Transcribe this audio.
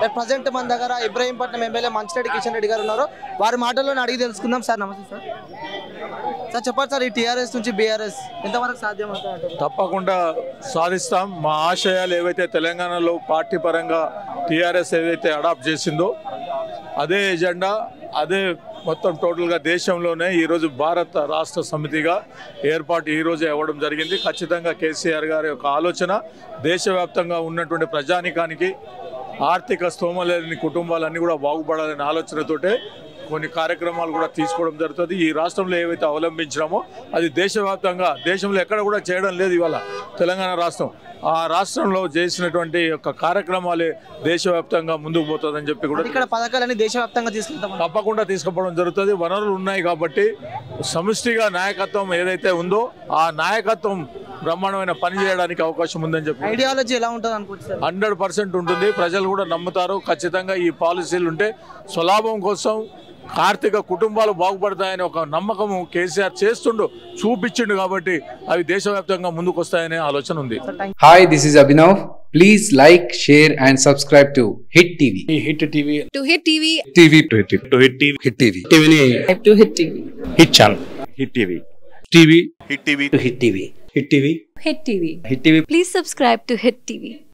Present మన దగ్గర Ibrahimpatnam MLA Manchireddy Kishan Reddy garu ఉన్నారు వారి మాటల్లోనే అడిగి తెలుసుకుందాం సార్ నమస్తే సార్ సార్ చెప్పండి సార్ ఈ టీఆర్ఎస్ నుంచి బీఆర్ఎస్ ఎంతవరకు సాధ్యం అవుతాయంటారు తప్పకుండా సాధిస్తాం మా ఆశయాలు ఏవైతే తెలంగాణలో పార్టీ పరంగా టీఆర్ఎస్ ఏదైతే అడాప్ట్ చేసిందో అదే ఎజెండా అదే మొత్తం టోటల్గా దేశంలోనే ఈరోజు భారత రాష్ట్ర సమితిగా ఏర్పాటు ఈరోజే అవ్వడం జరిగింది ఖచ్చితంగా కేసీఆర్ గారి యొక్క ఆలోచన దేశవ్యాప్తంగా ఉన్నటువంటి ప్రజానికానికి ఆర్థిక స్తోమ లేని కుటుంబాలన్నీ కూడా బాగుపడాలనే ఆలోచనతోటే కొన్ని కార్యక్రమాలు కూడా తీసుకోవడం జరుగుతుంది ఈ రాష్ట్రంలో ఏవైతే అవలంబించినామో అది దేశవ్యాప్తంగా దేశంలో ఎక్కడ కూడా చేయడం లేదు ఇవాళ తెలంగాణ రాష్ట్రం ఆ రాష్ట్రంలో చేసినటువంటి యొక్క కార్యక్రమాలే దేశవ్యాప్తంగా ముందుకు పోతుందని చెప్పి కూడా ఇక్కడ పథకాలన్నీ దేశవ్యాప్తంగా తీసుకెళ్తాం తప్పకుండా తీసుకుపోవడం జరుగుతుంది వనరులు ఉన్నాయి కాబట్టి సమిష్టిగా నాయకత్వం ఏదైతే ఉందో ఆ నాయకత్వం బ్రహ్మాండమైన పని చేయడానికి అవకాశం ఉందని చెప్పి ఐడియాలజీ ఎలా ఉంటుంది అనుకోవచ్చు సార్ హండ్రెడ్ పర్సెంట్ ఉంటుంది ప్రజలు కూడా నమ్ముతారు ఖచ్చితంగా ఈ పాలసీలు ఉంటే స్వలాభం కోసం ఆర్థిక కుటుంబాలు బాగుపడతాయని ఒక నమ్మకము కేసీఆర్ చేస్తుండు చూపించిండు కాబట్టి అవి దేశవ్యాప్తంగా ముందుకు వస్తాయనే ఆలోచన ఉంది Hi, this is Abhinav. Please like, share, and subscribe to Hit TV. Hit TV to hit TV TV to Hit TV. To Hit TV Hit TV. టీవీని to hit TV Hit channel Hit TV TV Hit TV to Hit TV Hit TV hit TV Hit TV please subscribe to hit TV